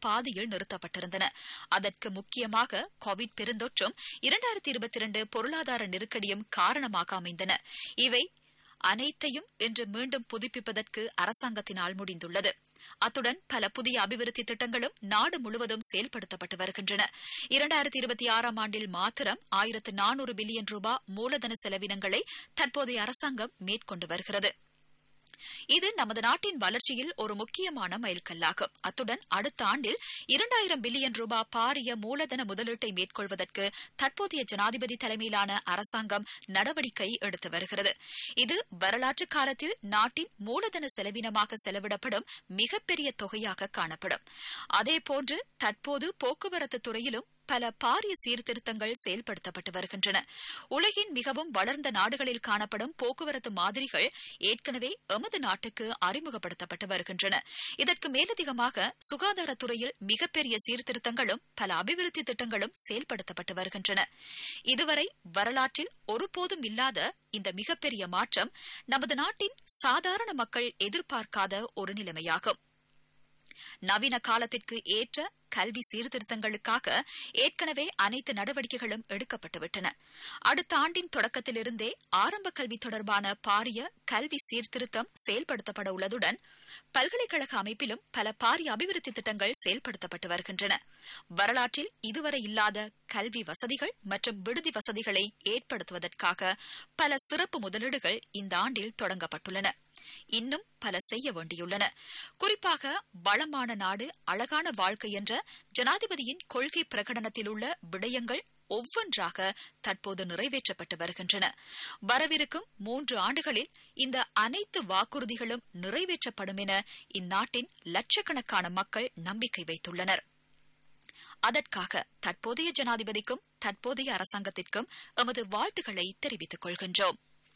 பாதியில் நிறுத்தப்பட்டிருந்தன அதற்கு முக்கியமாக கோவிட் பெருந்தொற்றும் இரண்டாயிரத்தி இருபத்தி இரண்டு பொருளாதார நெருக்கடியும் காரணமாக அமைந்தன இவை அனைத்தையும் இன்று மீண்டும் புதுப்பிப்பதற்கு அரசாங்கத்தினால் முடிந்துள்ளது அத்துடன் பல புதிய அபிவிருத்தி திட்டங்களும் நாடு முழுவதும் செயல்படுத்தப்பட்டு வருகின்றன இரண்டாயிரத்தி இருபத்தி ஆறாம் ஆண்டில் மாத்திரம் ஆயிரத்து நானூறு பில்லியன் ரூபாய் மூலதன செலவினங்களை தற்போதைய அரசாங்கம் மேற்கொண்டு வருகிறது இது நமது நாட்டின் வளர்ச்சியில் ஒரு முக்கியமான மைல்கல்லாகும் அத்துடன் அடுத்த ஆண்டில் இரண்டாயிரம் பில்லியன் ரூபாய் பாரிய மூலதன முதலீட்டை மேற்கொள்வதற்கு தற்போதைய ஜனாதிபதி தலைமையிலான அரசாங்கம் நடவடிக்கை எடுத்து வருகிறது இது வரலாற்று காலத்தில் நாட்டின் மூலதன செலவினமாக செலவிடப்படும் மிகப்பெரிய தொகையாக காணப்படும் அதேபோன்று தற்போது போக்குவரத்து துறையிலும் பல பாரிய சீர்திருத்தங்கள் செயல்படுத்தப்பட்டு வருகின்றன உலகின் மிகவும் வளர்ந்த நாடுகளில் காணப்படும் போக்குவரத்து மாதிரிகள் ஏற்கனவே எமது நாட்டுக்கு அறிமுகப்படுத்தப்பட்டு வருகின்றன இதற்கு மேலதிகமாக சுகாதாரத்துறையில் மிகப்பெரிய சீர்திருத்தங்களும் பல அபிவிருத்தி திட்டங்களும் செயல்படுத்தப்பட்டு வருகின்றன இதுவரை வரலாற்றில் ஒருபோதும் இல்லாத இந்த மிகப்பெரிய மாற்றம் நமது நாட்டின் சாதாரண மக்கள் எதிர்பார்க்காத ஒரு நிலைமையாகும் நவீன காலத்திற்கு ஏற்ற கல்வி சீர்திருத்தங்களுக்காக ஏற்கனவே அனைத்து நடவடிக்கைகளும் எடுக்கப்பட்டுவிட்டன அடுத்த ஆண்டின் தொடக்கத்திலிருந்தே ஆரம்ப கல்வி தொடர்பான பாரிய கல்வி சீர்திருத்தம் செயல்படுத்தப்பட உள்ளதுடன் பல்கலைக்கழக அமைப்பிலும் பல பாரிய அபிவிருத்தி திட்டங்கள் செயல்படுத்தப்பட்டு வருகின்றன வரலாற்றில் இதுவரை இல்லாத கல்வி வசதிகள் மற்றும் விடுதி வசதிகளை ஏற்படுத்துவதற்காக பல சிறப்பு முதலீடுகள் இந்த ஆண்டில் தொடங்கப்பட்டுள்ளன இன்னும் பல செய்ய வேண்டியுள்ளன குறிப்பாக வளமான நாடு அழகான வாழ்க்கை என்ற ஜனாதிபதியின் கொள்கை பிரகடனத்தில் உள்ள விடயங்கள் ஒவ்வொன்றாக தற்போது நிறைவேற்றப்பட்டு வருகின்றன வரவிருக்கும் மூன்று ஆண்டுகளில் இந்த அனைத்து வாக்குறுதிகளும் நிறைவேற்றப்படும் என இந்நாட்டின் லட்சக்கணக்கான மக்கள் நம்பிக்கை வைத்துள்ளனர் அதற்காக தற்போதைய ஜனாதிபதிக்கும் தற்போதைய அரசாங்கத்திற்கும் எமது வாழ்த்துக்களை தெரிவித்துக் கொள்கின்றோம்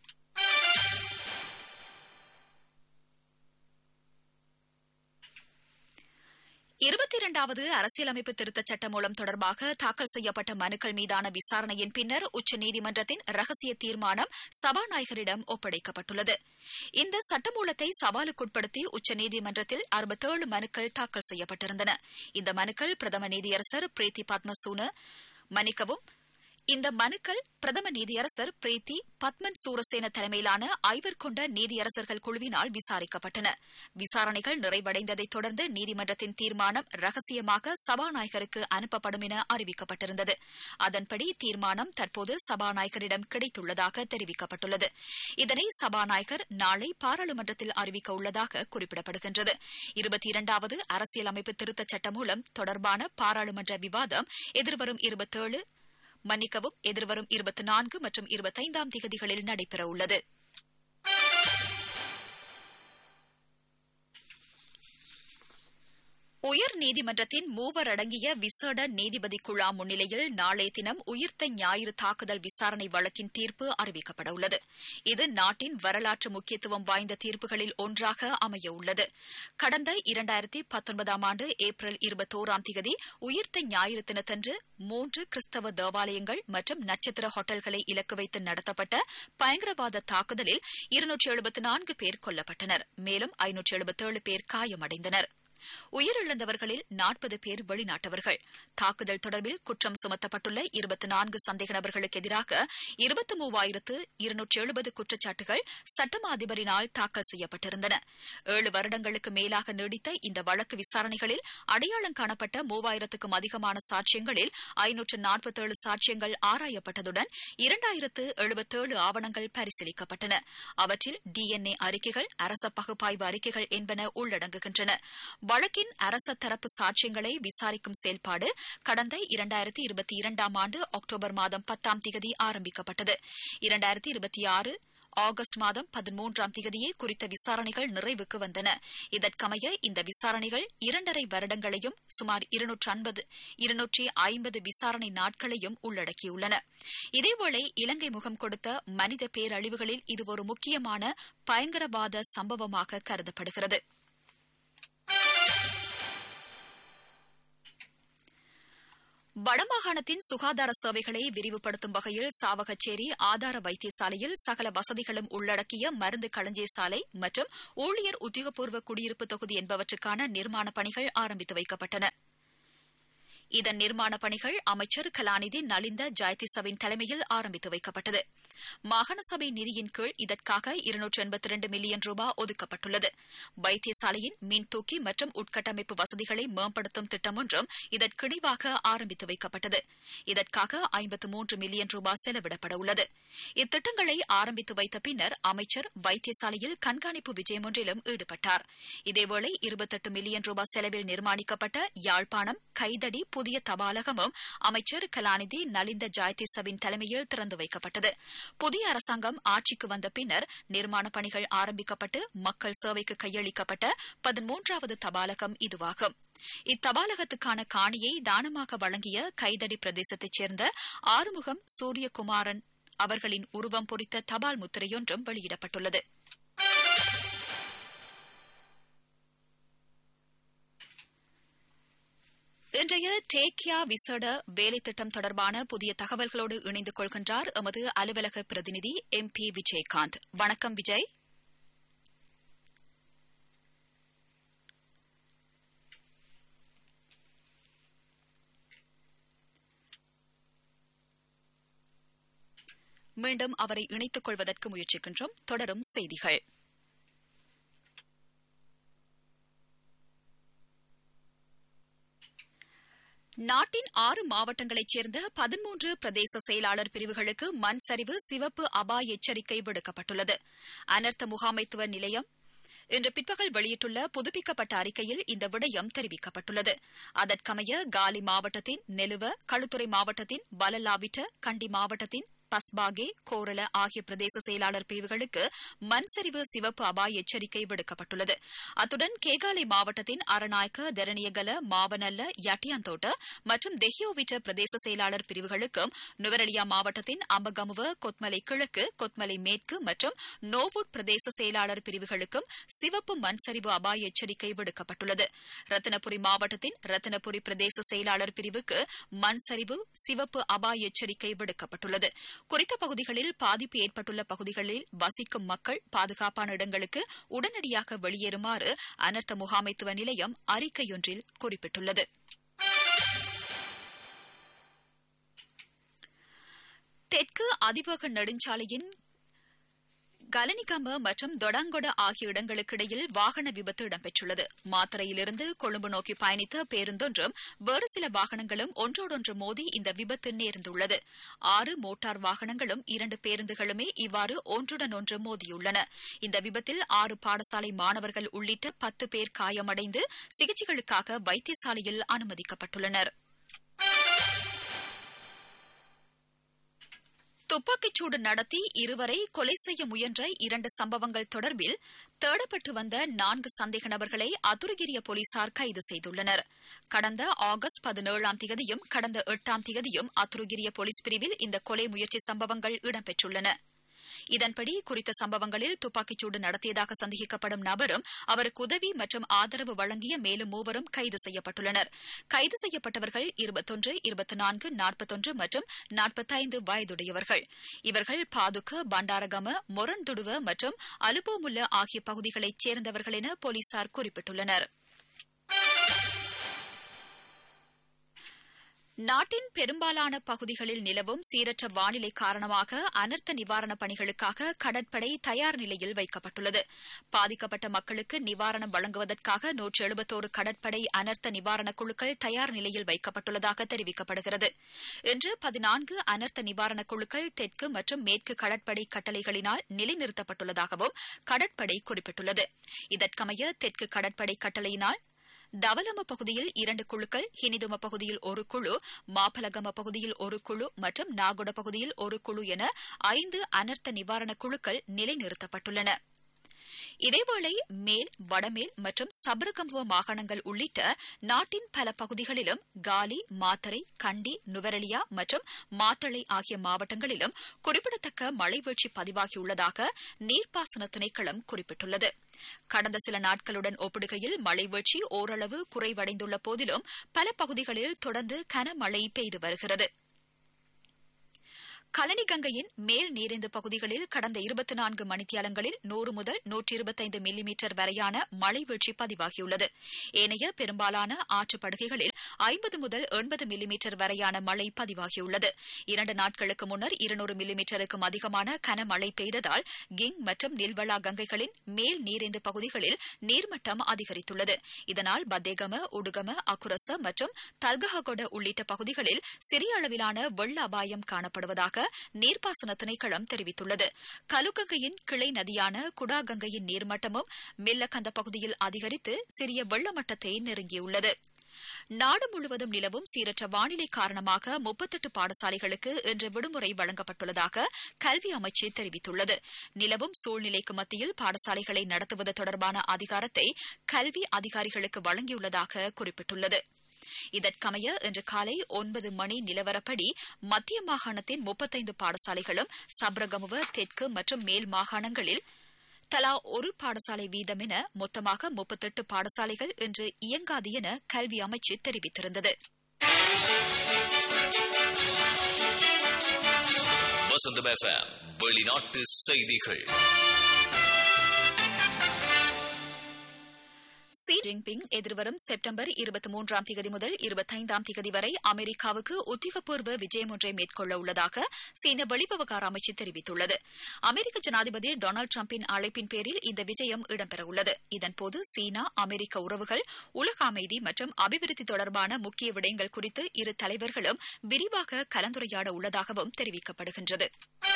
இருபத்தி இரண்டாவது அரசியலமைப்பு திருத்தச் சட்டம் மூலம் தொடர்பாக தாக்கல் செய்யப்பட்ட மனுக்கள் மீதான விசாரணையின் பின்னர் உச்சநீதிமன்றத்தின் ரகசிய தீர்மானம் சபாநாயகரிடம் ஒப்படைக்கப்பட்டுள்ளது இந்த சட்டமூலத்தை சவாலுக்குட்படுத்தி உச்சநீதிமன்றத்தில் அறுபத்தேழு மனுக்கள் தாக்கல் செய்யப்பட்டிருந்தன இந்த மனுக்கள் பிரதம நீதியரசர் பிரீத்தி பத்மசூன மன்னிக்கவும் இந்த மனுக்கள் பிரதம நீதியரசர் பிரீத்தி பத்மன் சூரசேன தலைமையிலான ஐவர் கொண்ட நீதியரசர்கள் குழுவினால் விசாரிக்கப்பட்டன விசாரணைகள் நிறைவடைந்ததைத் தொடர்ந்து நீதிமன்றத்தின் தீர்மானம் ரகசியமாக சபாநாயகருக்கு அனுப்பப்படும் என அறிவிக்கப்பட்டிருந்தது அதன்படி தீர்மானம் தற்போது சபாநாயகரிடம் கிடைத்துள்ளதாக தெரிவிக்கப்பட்டுள்ளது இதனை சபாநாயகர் நாளை பாராளுமன்றத்தில் அறிவிக்க உள்ளதாக குறிப்பிடப்படுகின்றது இருபத்தி இரண்டாவது அரசியலமைப்பு திருத்தச் சட்டம் மூலம் தொடர்பான பாராளுமன்ற விவாதம் எதிர்வரும் இருபத்தேழு மன்னிக்கவும் எதிர்வரும் இருபத்தி நான்கு மற்றும் இருபத்தைந்தாம் திகதிகளில் நடைபெறவுள்ளது உயர் நீதிமன்றத்தின் மூவர் அடங்கிய விசேட நீதிபதி குழா முன்னிலையில் நாளைய தினம் உயிர்த்த ஞாயிறு தாக்குதல் விசாரணை வழக்கின் தீர்ப்பு அறிவிக்கப்பட உள்ளது இது நாட்டின் வரலாற்று முக்கியத்துவம் வாய்ந்த தீர்ப்புகளில் ஒன்றாக அமைய உள்ளது கடந்த இரண்டாயிரத்தி பத்தொன்பதாம் ஆண்டு ஏப்ரல் இருபத்தோராம் தேதி உயிர்த்த ஞாயிறு தினத்தன்று மூன்று கிறிஸ்தவ தேவாலயங்கள் மற்றும் நட்சத்திர ஹோட்டல்களை இலக்கு வைத்து நடத்தப்பட்ட பயங்கரவாத தாக்குதலில் இருநூற்றி எழுபத்தி நான்கு பேர் கொல்லப்பட்டனர் மேலும் ஐநூற்றி எழுபத்தேழு பேர் காயமடைந்தனர் உயிரிழந்தவர்களில் நாற்பது பேர் வெளிநாட்டவர்கள் தாக்குதல் தொடர்பில் குற்றம் சுமத்தப்பட்டுள்ள இருபத்தி நான்கு சந்தேக நபர்களுக்கு எதிராக இருபத்தி மூவாயிரத்து இருநூற்றி எழுபது குற்றச்சாட்டுகள் சட்டமா அதிபரினால் தாக்கல் செய்யப்பட்டிருந்தன ஏழு வருடங்களுக்கு மேலாக நீடித்த இந்த வழக்கு விசாரணைகளில் அடையாளம் காணப்பட்ட மூவாயிரத்துக்கும் அதிகமான சாட்சியங்களில் ஐநூற்று நாற்பத்தேழு சாட்சியங்கள் ஆராயப்பட்டதுடன் இரண்டாயிரத்து எழுபத்தேழு ஆவணங்கள் பரிசீலிக்கப்பட்டன அவற்றில் டிஎன்ஏ அறிக்கைகள் அரச பகுப்பாய்வு அறிக்கைகள் என்பன உள்ளடங்குகின்றன வழக்கின் அரச தரப்பு சாட்சியங்களை விசாரிக்கும் செயல்பாடு கடந்த இரண்டாயிரத்தி இருபத்தி இரண்டாம் ஆண்டு அக்டோபர் மாதம் பத்தாம் தேதி ஆரம்பிக்கப்பட்டது இரண்டாயிரத்தி இருபத்தி ஆறு ஆகஸ்ட் மாதம் பதிமூன்றாம் தேதியே குறித்த விசாரணைகள் நிறைவுக்கு வந்தன இதற்கமைய இந்த விசாரணைகள் இரண்டரை வருடங்களையும் சுமார் இருநூற்றி ஐம்பது விசாரணை நாட்களையும் உள்ளடக்கியுள்ளன இதேவேளை இலங்கை முகம் கொடுத்த மனித பேரழிவுகளில் இது ஒரு முக்கியமான பயங்கரவாத சம்பவமாக கருதப்படுகிறது வடமாகாணத்தின் சுகாதார சேவைகளை விரிவுபடுத்தும் வகையில் சாவகச்சேரி ஆதார வைத்தியசாலையில் சகல வசதிகளும் உள்ளடக்கிய மருந்து களஞ்சிய மற்றும் ஊழியர் உத்தியோகபூர்வ குடியிருப்பு தொகுதி என்பவற்றுக்கான நிர்மாணப் பணிகள் ஆரம்பித்து வைக்கப்பட்டன இதன் நிர்மாண பணிகள் அமைச்சர் கலாநிதி நலிந்த ஜெயதிசவின் தலைமையில் ஆரம்பித்து வைக்கப்பட்டது மாகாண சபை நிதியின் கீழ் இதற்காக இருநூற்று எண்பத்தி இரண்டு மில்லியன் ரூபாய் ஒதுக்கப்பட்டுள்ளது வைத்தியசாலையின் மின்தூக்கி மற்றும் உட்கட்டமைப்பு வசதிகளை மேம்படுத்தும் திட்டம் ஒன்றும் இதற்கிணைவாக ஆரம்பித்து வைக்கப்பட்டது இதற்காக ஐம்பத்து மூன்று மில்லியன் ரூபாய் செலவிடப்பட உள்ளது இத்திட்டங்களை ஆரம்பித்து வைத்த பின்னர் அமைச்சர் வைத்தியசாலையில் கண்காணிப்பு விஜயம் ஒன்றிலும் ஈடுபட்டார் இதேவேளை இருபத்தெட்டு மில்லியன் ரூபாய் செலவில் நிர்மாணிக்கப்பட்ட யாழ்ப்பாணம் கைதடி புதிய தபாலகமும் அமைச்சர் கலாநிதி நலிந்த ஜாயதிசவின் தலைமையில் திறந்து வைக்கப்பட்டது புதிய அரசாங்கம் ஆட்சிக்கு வந்த பின்னர் நிர்மாண பணிகள் ஆரம்பிக்கப்பட்டு மக்கள் சேவைக்கு கையளிக்கப்பட்ட பதிமூன்றாவது தபாலகம் இதுவாகும் இத்தபாலகத்துக்கான காணியை தானமாக வழங்கிய கைதடி பிரதேசத்தைச் சேர்ந்த ஆறுமுகம் சூரியகுமாரன் அவர்களின் உருவம் பொறித்த தபால் முத்திரையொன்றும் வெளியிடப்பட்டுள்ளது இன்றைய டேக்கியா விசேட வேலை திட்டம் தொடர்பான புதிய தகவல்களோடு இணைந்து கொள்கின்றார் எமது அலுவலக பிரதிநிதி எம் பி விஜயகாந்த் வணக்கம் விஜய் மீண்டும் அவரை இணைத்துக் கொள்வதற்கு முயற்சிக்கின்றோம் தொடரும் செய்திகள் நாட்டின் ஆறு மாவட்டங்களைச் சேர்ந்த பதிமூன்று பிரதேச செயலாளர் பிரிவுகளுக்கு மண் சரிவு சிவப்பு அபாய எச்சரிக்கை விடுக்கப்பட்டுள்ளது அனர்த்த முகாமைத்துவ நிலையம் இன்று பிற்பகல் வெளியிட்டுள்ள புதுப்பிக்கப்பட்ட அறிக்கையில் இந்த விடயம் தெரிவிக்கப்பட்டுள்ளது அதற்கமைய காலி மாவட்டத்தின் நெலுவ களுத்துறை மாவட்டத்தின் பலலாவிட்ட கண்டி மாவட்டத்தின் பஸ்பாகே கோரல ஆகிய பிரதேச செயலாளர் பிரிவுகளுக்கு மண் சரிவு சிவப்பு அபாய எச்சரிக்கை விடுக்கப்பட்டுள்ளது அத்துடன் கேகாலை மாவட்டத்தின் அரநாயக்க தரணியகல மாவனல்ல யட்டியாந்தோட்ட மற்றும் தெஹியோவிட்ட பிரதேச செயலாளர் பிரிவுகளுக்கும் நுவரலியா மாவட்டத்தின் அம்பகமுவ கொத்மலை கிழக்கு கொத்மலை மேற்கு மற்றும் நோவுட் பிரதேச செயலாளர் பிரிவுகளுக்கும் சிவப்பு மண் சரிவு அபாய எச்சரிக்கை விடுக்கப்பட்டுள்ளது ரத்தினபுரி மாவட்டத்தின் ரத்தினபுரி பிரதேச செயலாளர் பிரிவுக்கு மண் சரிவு சிவப்பு அபாய எச்சரிக்கை விடுக்கப்பட்டுள்ளது குறித்த பகுதிகளில் பாதிப்பு ஏற்பட்டுள்ள பகுதிகளில் வசிக்கும் மக்கள் பாதுகாப்பான இடங்களுக்கு உடனடியாக வெளியேறுமாறு அனர்த்த முகாமைத்துவ நிலையம் அறிக்கையொன்றில் குறிப்பிட்டுள்ளது தெற்கு அதிவேக நெடுஞ்சாலையின் கலனிகம்ப மற்றும் தொடங்கொட ஆகிய இடங்களுக்கிடையில் வாகன விபத்து இடம்பெற்றுள்ளது மாத்தரையிலிருந்து கொழும்பு நோக்கி பயணித்த பேருந்தொன்றும் வேறு சில வாகனங்களும் ஒன்றோடொன்று மோதி இந்த விபத்து நேர்ந்துள்ளது ஆறு மோட்டார் வாகனங்களும் இரண்டு பேருந்துகளுமே இவ்வாறு ஒன்றுடன் ஒன்று மோதியுள்ளன இந்த விபத்தில் ஆறு பாடசாலை மாணவர்கள் உள்ளிட்ட பத்து பேர் காயமடைந்து சிகிச்சைகளுக்காக வைத்தியசாலையில் அனுமதிக்கப்பட்டுள்ளனா் துப்பாக்கிச்சூடு நடத்தி இருவரை கொலை செய்ய முயன்ற இரண்டு சம்பவங்கள் தொடர்பில் தேடப்பட்டு வந்த நான்கு சந்தேக நபர்களை அதுரகிரிய போலீசார் கைது செய்துள்ளனர் கடந்த ஆகஸ்ட் பதினேழாம் திகதியும் கடந்த எட்டாம் திகதியும் அதுரகிரிய போலீஸ் பிரிவில் இந்த கொலை முயற்சி சம்பவங்கள் இடம்பெற்றுள்ளன இதன்படி குறித்த சம்பவங்களில் துப்பாக்கிச்சூடு நடத்தியதாக சந்தேகிக்கப்படும் நபரும் அவருக்கு உதவி மற்றும் ஆதரவு வழங்கிய மேலும் மூவரும் கைது செய்யப்பட்டுள்ளனர் கைது செய்யப்பட்டவர்கள் இருபத்தொன்று இருபத்தி நான்கு நாற்பத்தொன்று மற்றும் நாற்பத்தைந்து வயதுடையவர்கள் இவர்கள் பாதுக்க பண்டாரகம மொரன்துடுவ மற்றும் அலுபோமுல்ல ஆகிய பகுதிகளைச் சேர்ந்தவர்கள் என போலீசார் குறிப்பிட்டுள்ளனா் நாட்டின் பெரும்பாலான பகுதிகளில் நிலவும் சீரற்ற வானிலை காரணமாக அனர்த்த நிவாரணப் பணிகளுக்காக கடற்படை தயார் நிலையில் வைக்கப்பட்டுள்ளது பாதிக்கப்பட்ட மக்களுக்கு நிவாரணம் வழங்குவதற்காக நூற்று எழுபத்தோரு கடற்படை அனர்த்த நிவாரணக் குழுக்கள் தயார் நிலையில் வைக்கப்பட்டுள்ளதாக தெரிவிக்கப்படுகிறது இன்று பதினான்கு அனர்த்த நிவாரணக் குழுக்கள் தெற்கு மற்றும் மேற்கு கடற்படை கட்டளைகளினால் நிலைநிறுத்தப்பட்டுள்ளதாகவும் கடற்படை குறிப்பிட்டுள்ளது இதற்கமைய தெற்கு கடற்படை கட்டளையினால் தவலம பகுதியில் இரண்டு குழுக்கள் ஹினிதும பகுதியில் ஒரு குழு மாப்பலகம பகுதியில் ஒரு குழு மற்றும் நாகுட பகுதியில் ஒரு குழு என ஐந்து அனர்த்த நிவாரணக் குழுக்கள் நிலைநிறுத்தப்பட்டுள்ளன இதேவேளை மேல் வடமேல் மற்றும் சபரகம்புவ மாகாணங்கள் உள்ளிட்ட நாட்டின் பல பகுதிகளிலும் காலி மாத்தரை கண்டி நுவரலியா மற்றும் மாத்தளை ஆகிய மாவட்டங்களிலும் குறிப்பிடத்தக்க மழை வீழ்ச்சி பதிவாகியுள்ளதாக நீர்ப்பாசன திணைக்களம் குறிப்பிட்டுள்ளது கடந்த சில நாட்களுடன் ஒப்பிடுகையில் மழை வீழ்ச்சி ஓரளவு குறைவடைந்துள்ள போதிலும் பல பகுதிகளில் தொடர்ந்து கனமழை பெய்து வருகிறது கலனி கங்கையின் மேல் நீரிந்து பகுதிகளில் கடந்த இருபத்தி நான்கு மணித்தியாலங்களில் நூறு முதல் நூற்றி இருபத்தைந்து மில்லிமீட்டர் வரையான மழை வீழ்ச்சி பதிவாகியுள்ளது ஏனைய பெரும்பாலான ஆற்றுப்படுகைகளில் ஐம்பது முதல் எண்பது மில்லிமீட்டர் வரையான மழை பதிவாகியுள்ளது இரண்டு நாட்களுக்கு முன்னர் இருநூறு மில்லிமீட்டருக்கும் அதிகமான கனமழை பெய்ததால் கிங் மற்றும் நில்வலா கங்கைகளின் மேல் நீரிந்து பகுதிகளில் நீர்மட்டம் அதிகரித்துள்ளது இதனால் பத்தேகம உடுகம அக்குரச மற்றும் தல்கஹகொட உள்ளிட்ட பகுதிகளில் சிறிய அளவிலான வெள்ள அபாயம் காணப்படுவதாக நீர்ப்பாசன திணைக்களம் தெரிவித்துள்ளது கலுகங்கையின் கிளை நதியான குடாகங்கையின் நீர்மட்டமும் மில்லக்கந்த பகுதியில் அதிகரித்து சிறிய வெள்ள மட்டத்தை நெருங்கியுள்ளது நாடு முழுவதும் நிலவும் சீரற்ற வானிலை காரணமாக முப்பத்தெட்டு பாடசாலைகளுக்கு இன்று விடுமுறை வழங்கப்பட்டுள்ளதாக கல்வி அமைச்சு தெரிவித்துள்ளது நிலவும் சூழ்நிலைக்கு மத்தியில் பாடசாலைகளை நடத்துவது தொடர்பான அதிகாரத்தை கல்வி அதிகாரிகளுக்கு வழங்கியுள்ளதாக குறிப்பிட்டுள்ளது இதற்கமைய இன்று காலை ஒன்பது மணி நிலவரப்படி மத்திய மாகாணத்தின் முப்பத்தைந்து பாடசாலைகளும் சப்ரகமுவ தெற்கு மற்றும் மேல் மாகாணங்களில் தலா ஒரு பாடசாலை வீதம் என மொத்தமாக முப்பத்தெட்டு பாடசாலைகள் இன்று இயங்காது என கல்வி அமைச்சு தெரிவித்திருந்தது வசந்தம் எஃப்எம் வெளிநாட்டு செய்திகள் சி ஜின்பிங் எதிர்வரும் செப்டம்பர் இருபத்தி மூன்றாம் தேதி முதல் இருபத்தைந்தாம் தேதி வரை அமெரிக்காவுக்கு உத்தியோகபூர்வ விஜயம் ஒன்றை மேற்கொள்ள உள்ளதாக சீன வெளிவிவகார அமைச்சு தெரிவித்துள்ளது அமெரிக்க ஜனாதிபதி டொனால்டு டிரம்பின் அழைப்பின் பேரில் இந்த விஜயம் இடம்பெறவுள்ளது இதன்போது சீனா அமெரிக்க உறவுகள் உலக அமைதி மற்றும் அபிவிருத்தி தொடர்பான முக்கிய விடயங்கள் குறித்து இரு தலைவர்களும் விரிவாக கலந்துரையாட உள்ளதாகவும் தெரிவிக்கப்படுகின்றது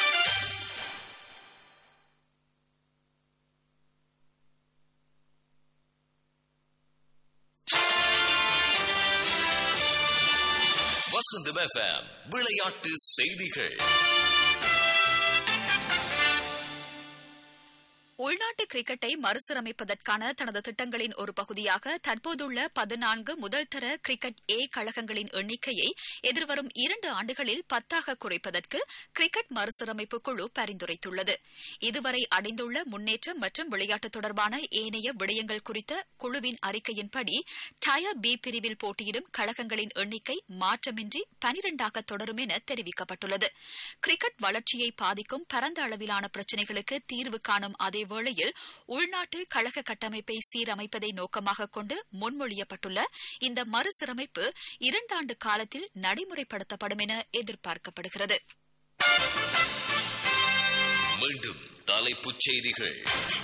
வசந்தம் எஃப்எம் விளையாட்டு செய்திகள் உள்நாட்டு கிரிக்கெட்டை மறுசீரமைப்பதற்கான தனது திட்டங்களின் ஒரு பகுதியாக தற்போதுள்ள பதினான்கு முதல் தர கிரிக்கெட் ஏ கழகங்களின் எண்ணிக்கையை எதிர்வரும் இரண்டு ஆண்டுகளில் பத்தாக குறைப்பதற்கு கிரிக்கெட் மறுசீரமைப்பு குழு பரிந்துரைத்துள்ளது இதுவரை அடைந்துள்ள முன்னேற்றம் மற்றும் விளையாட்டு தொடர்பான ஏனைய விடயங்கள் குறித்த குழுவின் அறிக்கையின்படி டயர் பி பிரிவில் போட்டியிடும் கழகங்களின் எண்ணிக்கை மாற்றமின்றி பனிரெண்டாக தொடரும் என தெரிவிக்கப்பட்டுள்ளது கிரிக்கெட் வளர்ச்சியை பாதிக்கும் பரந்த அளவிலான பிரச்சினைகளுக்கு தீர்வு காணும் அதே வேளையில் உள்நாட்டு கழக கட்டமைப்பை சீரமைப்பதை நோக்கமாக கொண்டு முன்மொழியப்பட்டுள்ள இந்த மறுசீரமைப்பு இரண்டாண்டு காலத்தில் நடைமுறைப்படுத்தப்படும் என எதிர்பார்க்கப்படுகிறது மீண்டும் தலைப்புச் செய்திகள்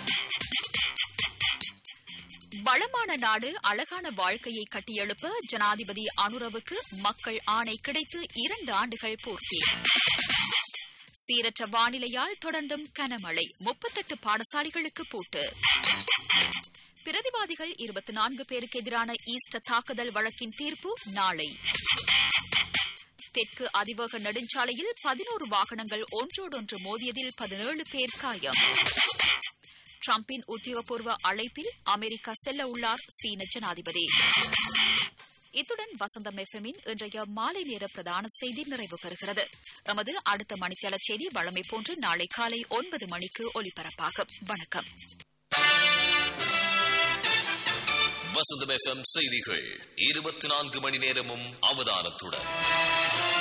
வளமான நாடு அழகான வாழ்க்கையை கட்டியெழுப்ப ஜனாதிபதி அனுரவுக்கு மக்கள் ஆணை கிடைத்து இரண்டு ஆண்டுகள் பூர்த்தி சீரற்ற வானிலையால் தொடர்ந்தும் கனமழை முப்பத்தெட்டு பாடசாலைகளுக்கு பூட்டு பிரதிவாதிகள் இருபத்தி நான்கு பேருக்கு எதிரான ஈஸ்டர் தாக்குதல் வழக்கின் தீர்ப்பு நாளை தெற்கு அதிவேக நெடுஞ்சாலையில் பதினோரு வாகனங்கள் ஒன்றோடொன்று மோதியதில் பதினேழு பேர் காயம் டிரம்பின் உத்தியோகபூர்வ அழைப்பில் அமெரிக்கா செல்ல உள்ளார் சீன ஜனாதிபதி இத்துடன் வசந்தம் எஃப்எம்மின் இன்றைய மாலை நேர பிரதான செய்தி நிறைவு பெறுகிறது எமது அடுத்த மணித்தியால செய்தி வழமை போன்று நாளை காலை ஒன்பது மணிக்கு ஒலிபரப்பாகும் வணக்கம் வசந்தம் எஃப்எம் செய்திகள் இருபத்தி நான்கு மணி நேரமும் அவதானத்துடன்